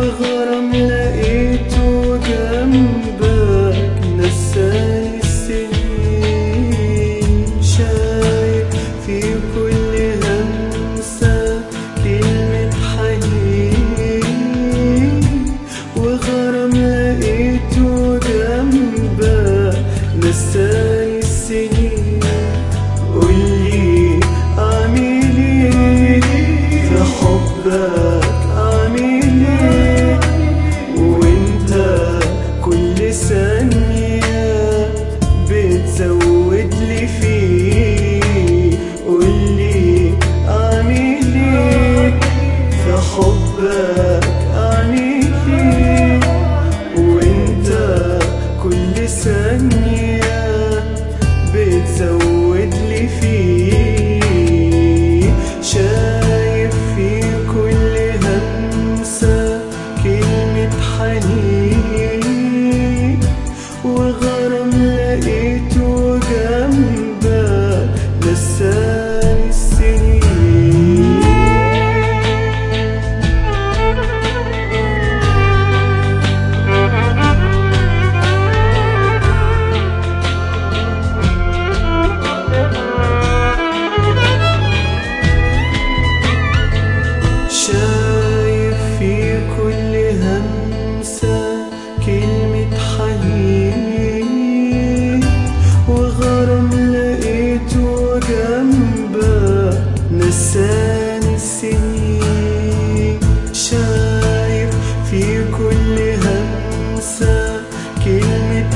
وغرام لقيته جنبك نساني السنين شايف في كل همسة كلمة حنين وغرام لقيته جنبك نساني السنين قولي أعمل إيه في حبك أعمل إيه وانت كل ثانية بتزود لي فيه قولي أعمل إيه في حبك أعمل إيه وانت كل ثانية بتزود لي فيه شايف في كل همسة كلمة حنين وغرام لقيته جنبك نساني السنين شايف في كل همسة كلمة حنين وغرام لقيته جنبك نساني السنين شايف في كل همسة كلمة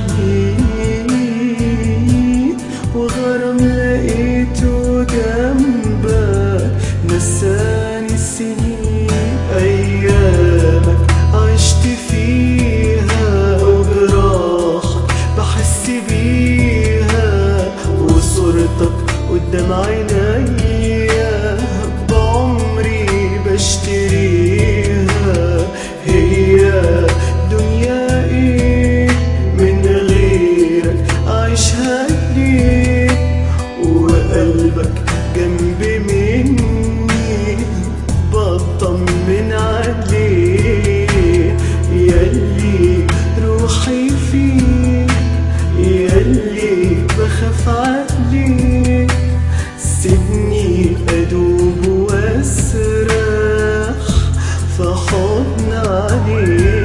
حنين وغرام لقيته جنبك نساني السنين أيامك عشت فيها وجراحك بحس بيها وصورتك قدام عينيا بعمري بشتريها هي دنيا ايه من غيرك عايشها ليه وقلبك جنب مني بطمن عليه ياللي روحي فيك ياللي بخاف عليك سيبني ادوب واسرح في حضن عليك